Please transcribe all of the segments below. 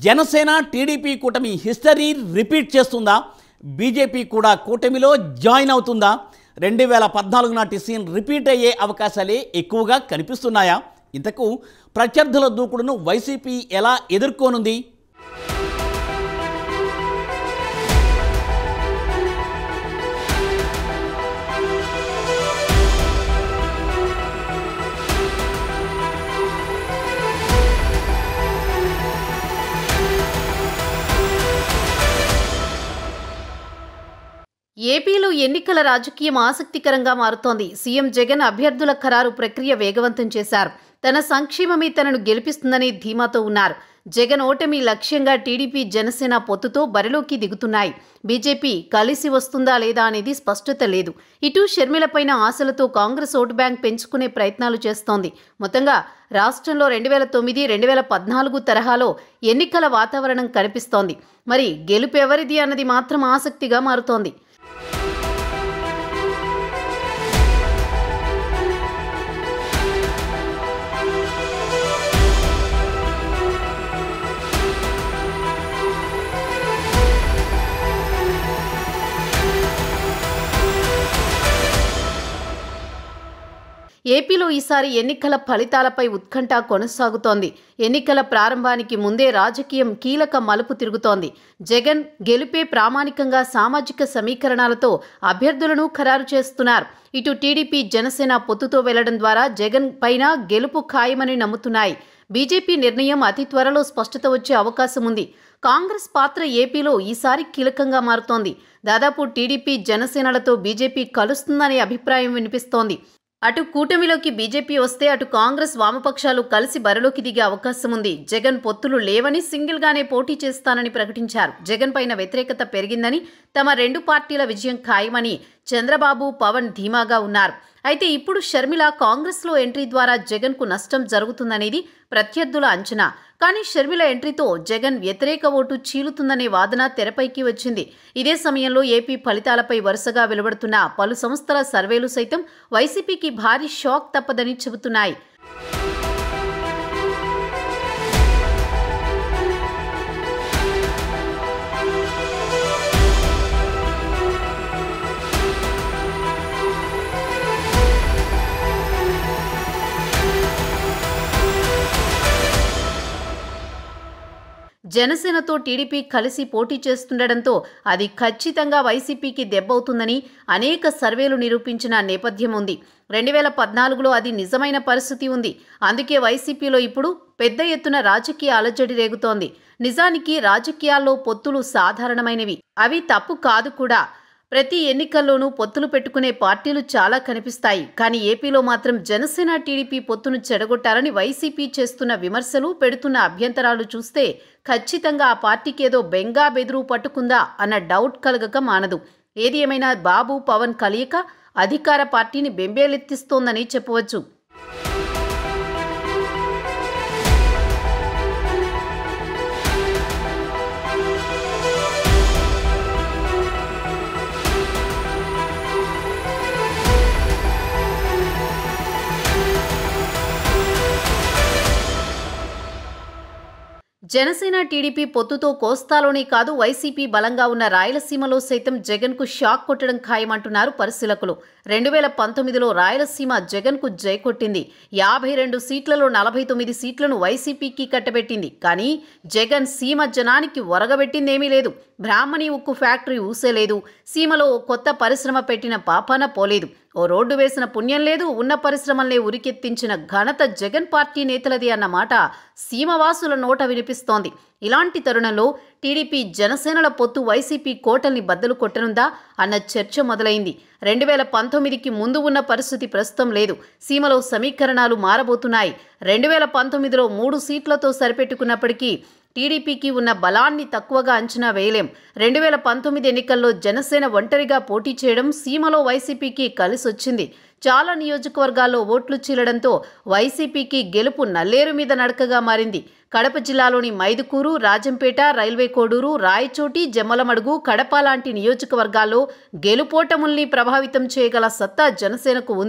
Janasena TDP కూటమి history repeat చేస్తుందా BJP కూడా కూటమిలో జాయిన్ అవుతుందా రెండు వేల పద్నాలుగు నాటి సీన్ రిపీట్ అయ్యే అవకాశాలే ఎక్కువగా కనిపిస్తున్నాయా ఇంతకు ప్రత్యర్థుల దూకుడును వైసీపీ ఎలా ఎదుర్కోనుంది ఏపీలో ఎన్నికల రాజకీయం ఆసక్తికరంగా మారుతోంది సీఎం జగన్ అభ్యర్థుల ఖరారు ప్రక్రియ వేగవంతం చేశారు తన సంక్షేమమే తనను గెలిపిస్తుందని ధీమాతో ఉన్నారు జగన్ ఓటమి లక్ష్యంగా టీడీపీ జనసేన పొత్తుతో బరిలోకి దిగుతున్నాయి బీజేపీ కలిసి వస్తుందా లేదా అనేది స్పష్టత లేదు ఇటు షర్మిలపైన ఆశలతో కాంగ్రెస్ ఓటు బ్యాంక్ పెంచుకునే ప్రయత్నాలు చేస్తోంది మొత్తంగా రాష్ట్రంలో రెండు వేల తొమ్మిది రెండు వేల పద్నాలుగు తరహాలో ఎన్నికల వాతావరణం కనిపిస్తోంది మరి గెలుపు ఎవరిది అన్నది మాత్రం ఆసక్తిగా మారుతోంది ఏపీలో ఈసారి ఎన్నికల ఫలితాలపై ఉత్కంఠ కొనసాగుతోంది ఎన్నికల ప్రారంభానికి ముందే రాజకీయం కీలక మలుపు తిరుగుతోంది జగన్ గెలుపే ప్రామాణికంగా సామాజిక సమీకరణాలతో అభ్యర్థులను ఖరారు చేస్తున్నారు ఇటు టీడీపీ జనసేన పొత్తుతో వెళ్లడం ద్వారా జగన్ పైన గెలుపు ఖాయమని నమ్ముతున్నాయి బీజేపీ నిర్ణయం అతి త్వరలో స్పష్టత వచ్చే అవకాశం ఉంది కాంగ్రెస్ పాత్ర ఏపీలో ఈసారి కీలకంగా మారుతోంది దాదాపు టీడీపీ జనసేనలతో బీజేపీ కలుస్తుందనే అభిప్రాయం వినిపిస్తోంది అటు కూటమిలోకి బీజేపీ వస్తే అటు కాంగ్రెస్ వామపక్షాలు కలిసి బరిలోకి దిగే అవకాశం ఉంది జగన్ పొత్తులు లేవని సింగిల్ గానే పోటీ చేస్తానని ప్రకటించారు జగన్ పైన వ్యతిరేకత పెరిగిందని తమ రెండు పార్టీల విజయం ఖాయమని చంద్రబాబు పవన్ ధీమాగా ఉన్నారు అయితే ఇప్పుడు షర్మిల కాంగ్రెస్లో ఎంట్రీ ద్వారా జగన్కు నష్టం జరుగుతుందనేది ప్రత్యర్థుల అంచనా కానీ షర్మిల ఎంట్రీతో జగన్ వ్యతిరేక ఓటు చీలుతుందనే వాదన తెరపైకి వచ్చింది ఇదే సమయంలో ఏపీ ఫలితాలపై వరుసగా వెలువడుతున్న పలు సంస్థల సర్వేలు సైతం వైసీపీకి భారీ షాక్ తప్పదని చెబుతున్నాయి జనసేనతో టీడీపీ కలిసి పోటీ చేస్తుండటంతో అది ఖచ్చితంగా వైసీపీకి దెబ్బవుతుందని అనేక సర్వేలు నిరూపించిన నేపథ్యం ఉంది రెండు వేల పద్నాలుగులో అది నిజమైన పరిస్థితి ఉంది అందుకే వైసీపీలో ఇప్పుడు పెద్ద ఎత్తున రాజకీయ అలజడి రేగుతోంది నిజానికి రాజకీయాల్లో పొత్తులు సాధారణమైనవి అవి తప్పు కాదు కూడా ప్రతి ఎన్నికల్లోనూ పొత్తులు పెట్టుకునే పార్టీలు చాలా కనిపిస్తాయి కానీ ఏపీలో మాత్రం జనసేన టీడీపీ పొత్తును చెడగొట్టారని వైసీపీ చేస్తున్న విమర్శలు పెడుతున్న అభ్యంతరాలు చూస్తే ఖచ్చితంగా ఆ పార్టీకి ఏదో బెంగా బెదురు పట్టుకుందా అన్న డౌట్ కలగక మానదు ఏది ఏమైనా బాబు పవన్ కలియక అధికార పార్టీని బెంబేలెత్తిస్తోందని చెప్పవచ్చు జనసేన టీడీపీ పొత్తుతో కోస్తాలోనే కాదు వైసీపీ బలంగా ఉన్న రాయలసీమలో సైతం జగన్కు షాక్ కొట్టడం ఖాయమంటున్నారు పరిశీలకులు రెండు వేల పంతొమ్మిదిలో రాయలసీమ జగన్కు జై కొట్టింది యాభై రెండు సీట్లలో నలభై తొమ్మిది సీట్లను వైసీపీకి కట్టబెట్టింది కానీ జగన్ సీమ జనానికి ఒరగబెట్టిందేమీ లేదు బ్రాహ్మణి ఉక్కు ఫ్యాక్టరీ ఊసేలేదు సీమలో ఓ కొత్త పరిశ్రమ పెట్టిన పాపాన పోలేదు ఓ రోడ్డు వేసిన పుణ్యం లేదు ఉన్న పరిశ్రమల్నే ఉరికెత్తించిన ఘనత జగన్ పార్టీ నేతలది అన్న మాట సీమవాసుల నోట వినిపిస్తోంది ఇలాంటి తరుణంలో టీడీపీ జనసేనల పొత్తు వైసీపీ కోటల్ని బద్దలు కొట్టనుందా అన్న చర్చ మొదలైంది రెండు వేల పంతొమ్మిదికి ముందు ఉన్న పరిస్థితి ప్రస్తుతం లేదు సీమలో సమీకరణాలు మారబోతున్నాయి రెండు వేల పంతొమ్మిదిలో మూడు సీట్లతో సరిపెట్టుకున్నప్పటికీ టీడీపీకి ఉన్న బలాన్ని తక్కువగా అంచనా వేయలేం రెండు వేల పంతొమ్మిది ఎన్నికల్లో జనసేన ఒంటరిగా పోటీ చేయడం సీమలో వైసీపీకి కలిసొచ్చింది చాలా నియోజకవర్గాల్లో ఓట్లు చీలడంతో వైసీపీకి గెలుపు నల్లేరు మీద నడకగా మారింది కడప జిల్లాలోని మైదుకూరు రాజంపేట రైల్వే కోడూరు రాయచోటి జమ్మలమడుగు కడప లాంటి నియోజకవర్గాల్లో గెలుపోటముల్ని ప్రభావితం చేయగల సత్తా జనసేనకు ఉంది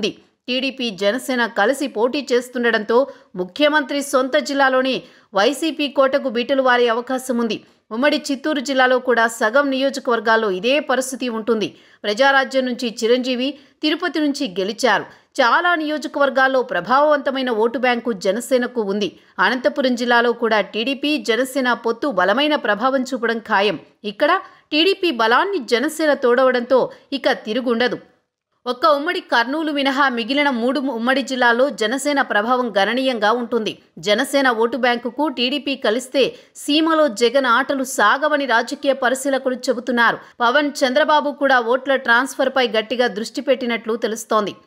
టీడీపీ జనసేన కలిసి పోటీ చేస్తుండటంతో ముఖ్యమంత్రి సొంత జిల్లాలోని వైసీపీ కోటకు బీటలు వారే అవకాశం ఉంది ఉమ్మడి చిత్తూరు జిల్లాలో కూడా సగం నియోజకవర్గాల్లో ఇదే పరిస్థితి ఉంటుంది ప్రజారాజ్యం నుంచి చిరంజీవి తిరుపతి నుంచి గెలిచారు చాలా నియోజకవర్గాల్లో ప్రభావవంతమైన ఓటు బ్యాంకు జనసేనకు ఉంది అనంతపురం జిల్లాలో కూడా టీడీపీ జనసేన పొత్తు బలమైన ప్రభావం చూపడం ఖాయం ఇక్కడ టీడీపీ బలాన్ని జనసేన తోడవడంతో ఇక తిరుగుండదు ఒక్క ఉమ్మడి కర్నూలు మినహా మిగిలిన మూడు ఉమ్మడి జిల్లాల్లో జనసేన ప్రభావం గణనీయంగా ఉంటుంది జనసేన ఓటు బ్యాంకుకు టీడీపీ కలిస్తే సీమలో జగన్ ఆటలు సాగవని రాజకీయ పరిశీలకులు చెబుతున్నారు పవన్ చంద్రబాబు కూడా ఓట్ల ట్రాన్స్ఫర్పై గట్టిగా దృష్టి పెట్టినట్లు తెలుస్తోంది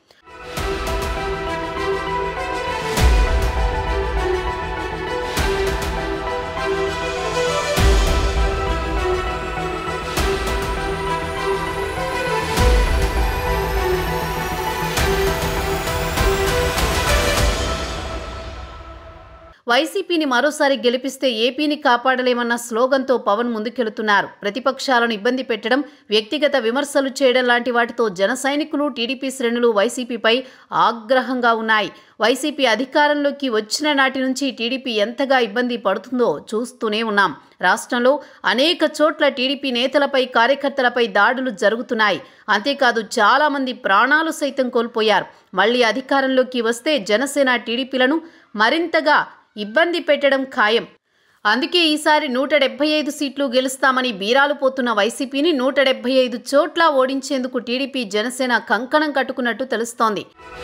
వైసీపీని మరోసారి గెలిపిస్తే ఏపీని కాపాడలేమన్న స్లోగన్తో పవన్ ముందుకెళుతున్నారు ప్రతిపక్షాలను ఇబ్బంది పెట్టడం వ్యక్తిగత విమర్శలు చేయడం లాంటి వాటితో జన సైనికులు టీడీపీ శ్రేణులు వైసీపీపై ఆగ్రహంగా ఉన్నాయి వైసీపీ అధికారంలోకి వచ్చిన నాటి నుంచి టీడీపీ ఎంతగా ఇబ్బంది పడుతుందో చూస్తూనే ఉన్నాం రాష్ట్రంలో అనేక చోట్ల టీడీపీ నేతలపై కార్యకర్తలపై దాడులు జరుగుతున్నాయి అంతేకాదు చాలా మంది ప్రాణాలు సైతం కోల్పోయారు మళ్ళీ అధికారంలోకి వస్తే జనసేన టీడీపీలను మరింతగా ఇబ్బంది పెట్టడం ఖాయం అందుకే ఈసారి నూట డెబ్బై ఐదు సీట్లు గెలుస్తామని బీరాలు పోతున్న వైసీపీని నూట డెబ్బై ఐదు చోట్ల ఓడించేందుకు టీడీపీ జనసేన కంకణం కట్టుకున్నట్టు తెలుస్తోంది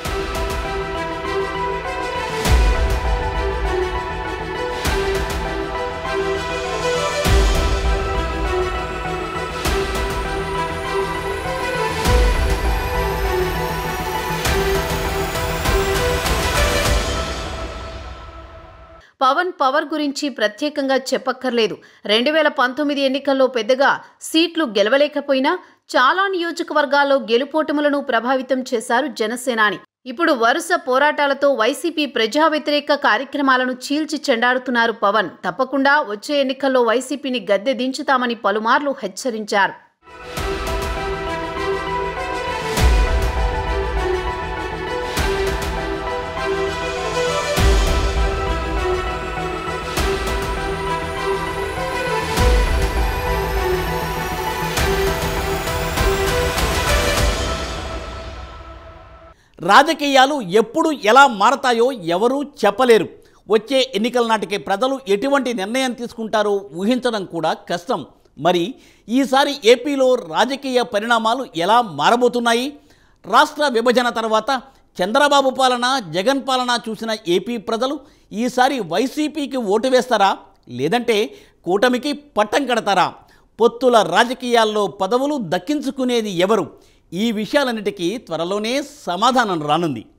పవన్ పవర్ గురించి ప్రత్యేకంగా చెప్పక్కర్లేదు రెండు వేల పంతొమ్మిది ఎన్నికల్లో పెద్దగా సీట్లు గెలవలేకపోయినా చాలా నియోజకవర్గాల్లో గెలుపోటములను ప్రభావితం చేశారు జనసేనాని ఇప్పుడు వరుస పోరాటాలతో వైసీపీ ప్రజా వ్యతిరేక కార్యక్రమాలను చీల్చి చెండాడుతున్నారు పవన్ తప్పకుండా వచ్చే ఎన్నికల్లో వైసీపీని గద్దె దించుతామని పలుమార్లు హెచ్చరించారు రాజకీయాలు ఎప్పుడు ఎలా మారతాయో ఎవరూ చెప్పలేరు వచ్చే ఎన్నికల నాటికి ప్రజలు ఎటువంటి నిర్ణయం తీసుకుంటారో ఊహించడం కూడా కష్టం మరి ఈసారి ఏపీలో రాజకీయ పరిణామాలు ఎలా మారబోతున్నాయి రాష్ట్ర విభజన తర్వాత చంద్రబాబు పాలన జగన్ పాలన చూసిన ఏపీ ప్రజలు ఈసారి వైసీపీకి ఓటు వేస్తారా లేదంటే కూటమికి పట్టం కడతారా పొత్తుల రాజకీయాల్లో పదవులు దక్కించుకునేది ఎవరు ఈ విషయాలన్నిటికీ త్వరలోనే సమాధానం రానుంది